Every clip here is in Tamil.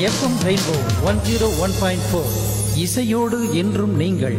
FM rainbow one zero one point four இசையோடு என்றும் நீங்கள்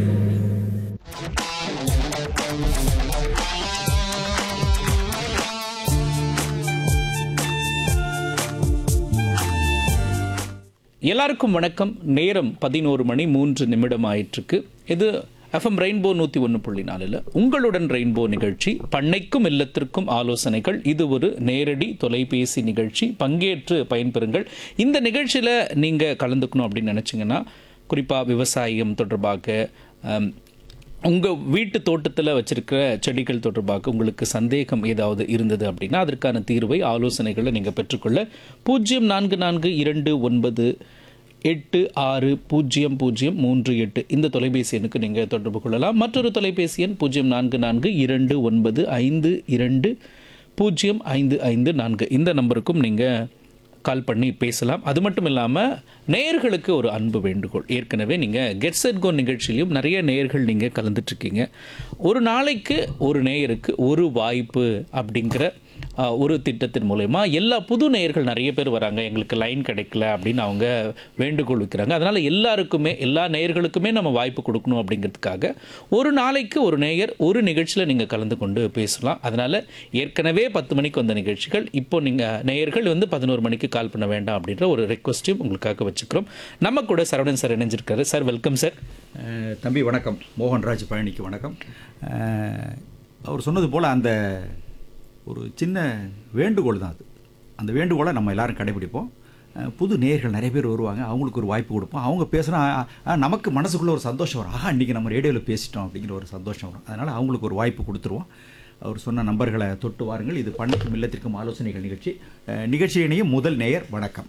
எல்லாருக்கும் வணக்கம் நேரம் பதினோரு மணி மூன்று நிமிடம் ஆயிற்றுக்கு இது எஃப்எம் ரெயின்போ நூற்றி ஒன்று புள்ளி நாலில் உங்களுடன் ரெயின்போ நிகழ்ச்சி பண்ணைக்கும் இல்லத்திற்கும் ஆலோசனைகள் இது ஒரு நேரடி தொலைபேசி நிகழ்ச்சி பங்கேற்று பயன்பெறுங்கள் இந்த நிகழ்ச்சியில் நீங்கள் கலந்துக்கணும் அப்படின்னு நினச்சிங்கன்னா குறிப்பாக விவசாயம் தொடர்பாக ஆம், உங்கள் வீட்டு தோட்டத்தில் வச்சிருக்கிற செடிகள் தொடர்பாக உங்களுக்கு சந்தேகம் ஏதாவது இருந்தது அப்படின்னா அதற்கான தீர்வை ஆலோசனைகளை நீங்கள் பெற்றுக்கொள்ள பூஜ்ஜியம் நான்கு நான்கு இரண்டு ஒன்பது எட்டு ஆறு பூஜ்ஜியம் பூஜ்ஜியம் மூன்று எட்டு இந்த தொலைபேசி எண்ணுக்கு நீங்கள் தொடர்பு கொள்ளலாம் மற்றொரு தொலைபேசி எண் பூஜ்ஜியம் நான்கு நான்கு இரண்டு ஒன்பது ஐந்து இரண்டு பூஜ்ஜியம் ஐந்து ஐந்து நான்கு இந்த நம்பருக்கும் நீங்கள் கால் பண்ணி பேசலாம் அது மட்டும் இல்லாமல் நேயர்களுக்கு ஒரு அன்பு வேண்டுகோள் ஏற்கனவே நீங்கள் கெட் செட் கோ நிகழ்ச்சியிலையும் நிறைய நேயர்கள் நீங்கள் கலந்துட்ருக்கீங்க ஒரு நாளைக்கு ஒரு நேயருக்கு ஒரு வாய்ப்பு அப்படிங்கிற ஆ, ஒரு திட்டத்தின் மூலயமா எல்லா புது நேயர்கள் நிறைய பேர் வராங்க எங்களுக்கு லைன் கிடைக்கல அப்படின்னு அவங்க வேண்டுகோள் வைக்கிறாங்க அதனால் எல்லாருக்குமே எல்லா நேயர்களுக்குமே நம்ம வாய்ப்பு கொடுக்கணும் அப்படிங்கிறதுக்காக ஒரு நாளைக்கு ஒரு நேயர் ஒரு நிகழ்ச்சியில் நீங்கள் கலந்து கொண்டு பேசலாம் அதனால் ஏற்கனவே பத்து மணிக்கு வந்த நிகழ்ச்சிகள் இப்போ நீங்கள் நேயர்கள் வந்து பதினோரு மணிக்கு கால் பண்ண வேண்டாம் அப்படின்ற ஒரு ரெக்வஸ்ட்டையும் உங்களுக்காக வச்சுக்கிறோம் நம்ம கூட சரவணன் சார் இணைஞ்சிருக்காரு சார் வெல்கம் சார் அஹ், தம்பி வணக்கம் மோகன்ராஜ் பழனிக்கு வணக்கம் அஹ், அவர் சொன்னது போல் அந்த ஒரு சின்ன வேண்டுகோள் தான் அது அந்த வேண்டுகோளை நம்ம எல்லாரும் கடைபிடிப்போம் அஹ், புது நேயர்கள் நிறைய பேர் வருவாங்க அவங்களுக்கு ஒரு வாய்ப்பு கொடுப்போம் அவங்க பேசுனா அஹ், அஹ், நமக்கு மனசுக்குள்ளே ஒரு சந்தோஷம் வரும் ஆஹா இன்றைக்கி நம்ம ரேடியோவில் பேசிட்டோம் அப்படிங்கிற ஒரு சந்தோஷம் வரும் அதனால் அவங்களுக்கு ஒரு வாய்ப்பு கொடுத்துருவோம் அவர் சொன்ன நம்பர்களை தொட்டு வாருங்கள் இது பண்ணைக்கும் இல்லத்திற்கும் ஆலோசனைகள் நிகழ்ச்சி அஹ், நிகழ்ச்சி இணையும் முதல் நேயர் வணக்கம்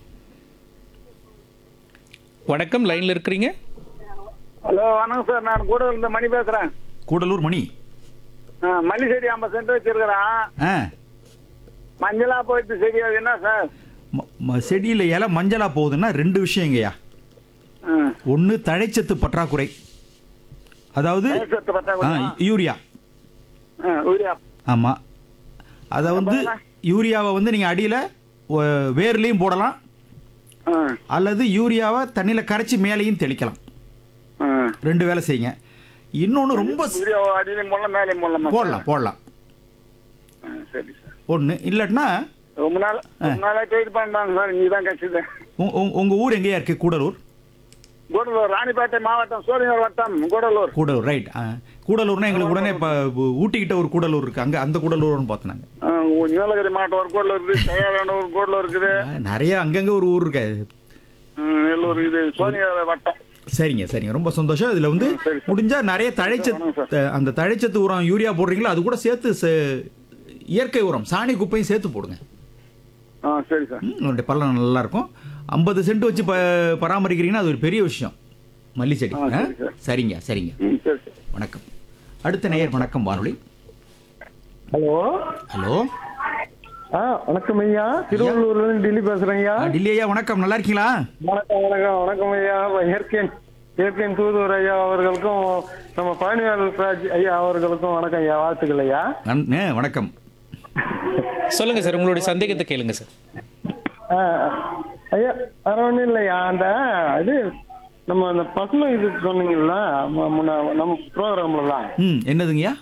வணக்கம் லைனில் இருக்கிறீங்க ஹலோ வணக்கம் சார் நான் கூட இருந்த மணி பேசுறேன் கூடலூர் மணி ஆ, மல்லி செடி ஐம்பது சென்ட் வச்சிருக்கிறேன் ஆ மஞ்சளா போயிட்டு செடி அது என்ன சார் ம- ம- செடியில் இலை மஞ்சளா போகுதுன்னா ரெண்டு விஷயங்கய்யா ஆ, ஒன்று தழைச்சத்து பற்றாக்குறை அதாவது தழைச்சத்து ஆ, பற்றாக்குறையா? யூரியா ஆ, யூரியா ஆமாம் அதை வந்து யூரியாவை வந்து நீங்கள் அடியில் வேர்லேயும் போடலாம் ஆ, அல்லது யூரியாவை தண்ணியில் கரைச்சி மேலேயும் தெளிக்கலாம் ஆ. ரெண்டு வேலை செய்யுங்க இன்னொன்று ரொம்ப ஸ்- யூரியா அடியிலையும் போடலாம் மேலையும் போடலாமா சார்? போடலாம் போடலாம் ஆ, சரி சார் ஒன்று இல்லாட்டினா ரொம்ப நாள் ரொம்ப நாளா ட்ரை பண்றாங்க சார் நீ தான் கட்சிது உங்கள் ஊர் எங்கேயா இருக்குது கூடலூர் கூடலூர் ராணிப்பேட்டை மாவட்டம் சோழிங்கர் வட்டம் கூடலூர் கூடலூர் ரைட் கூடலூர்னா எங்களுக்கு உடனே இப்போ ஊட்டிக்கிட்ட ஒரு கூடலூர் இருக்குது அங்கே அந்த கூடலூர்னு பார்த்தோம் நாங்கள் ஆ, நீலகிரி மாவட்டம் ஒரு கூடலூர் இருக்குது தயாரான ஒரு கூடலூர் இருக்குது நிறைய அங்கங்கே ஒரு ஊர் இருக்கு ஆ, நெல்லூர் இது சோழிங்கர் வட்டம் சரிங்க சரிங்க ரொம்ப சந்தோஷம் இதுல வந்து சரி, சரி. முடிஞ்சா நிறைய தழைச்சத்து அந்த தழைச்சத்து உரம் யூரியா போடுறீங்களோ அது கூட சேர்த்து சே- இயற்கை உரம் சாணி குப்பையும் சேர்த்து போடுங்க ஆ சரி சார் ம், உங்களுடைய பலன் நல்லா இருக்கும் ஐம்பது சென்ட் வச்சு ப பராமரிக்கிறீங்கன்னா அது ஒரு பெரிய விஷயம் மல்லி செடி ஆ, ஆ? சரி, சார். சரிங்க சரிங்க ம் சரி சார் வணக்கம் அடுத்த நேயர் வணக்கம் வானொலி ஹலோ ஹலோ ஆ வணக்கம் ஐயா திருவள்ளூர்ல இருந்து டெல்லி பேசுறேன் ஐயா ஆ, டில்லி ஐயா வணக்கம் நல்லா இருக்கீங்களா வணக்கம் வணக்கம் வணக்கம் ஐயா இயற்கை இயற்கை தூதுவர் ஐயா அவர்களுக்கும் நம்ம பழனிவேல் ராஜ் ஐயா அவர்களுக்கும் வணக்கம் ஐயா வாழ்த்துக்கள் ஐயா நன்- ஆ, வணக்கம் சொல்லுங்க சார் உங்களுடைய சந்தேகத்தை கேளுங்க சார் ஆ, ஐயா வேற ஒன்றும் இல்லையா அந்த இது நம்ம அந்த பசுமை இது சொன்னீங்கல்ல ம- முன்ன நம்ம ப்ரோக்ராம்ல தான் ம் என்னதுங்கய்யா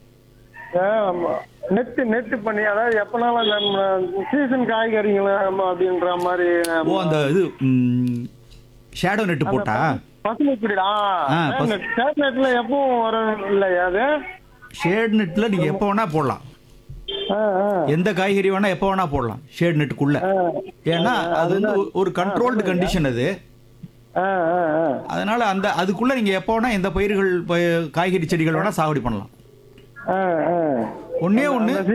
நெட்டு நெட்டு பண்ணி அதாவது எப்பனாலும் நம்ம சீசன் காய்கறிங்களா நம்ம அப்படின்ற மாதிரி ஓ அந்த இது ஷேடோ நெட்டு போட்டா பசுமை குடிடா ஆ, பசு- நெட்ல எப்பவும் வரும் இல்லையா அது ஷேட் நெட்டில் நீங்கள் எப்போ வேணா போடலாம் ஆ, ஆ. எந்த காய்கறி வேணா எப்போ வேணா போடலாம் ஷேட் நெட்டுக்குள்ள ஏன்னா அது வந்து ஒ- ஒரு கண்ட்ரோல்டு கண்டிஷன் அது ஆ, ஆ, ஆ. அதனால அந்த அதுக்குள்ள நீங்க எப்போ வேணா எந்த பயிர்கள் பய- காய்கறி செடிகள் வேணா சாகுபடி பண்ணலாம் ஆ, ஆ. ஒண்ணே ஒண்ணு அந்த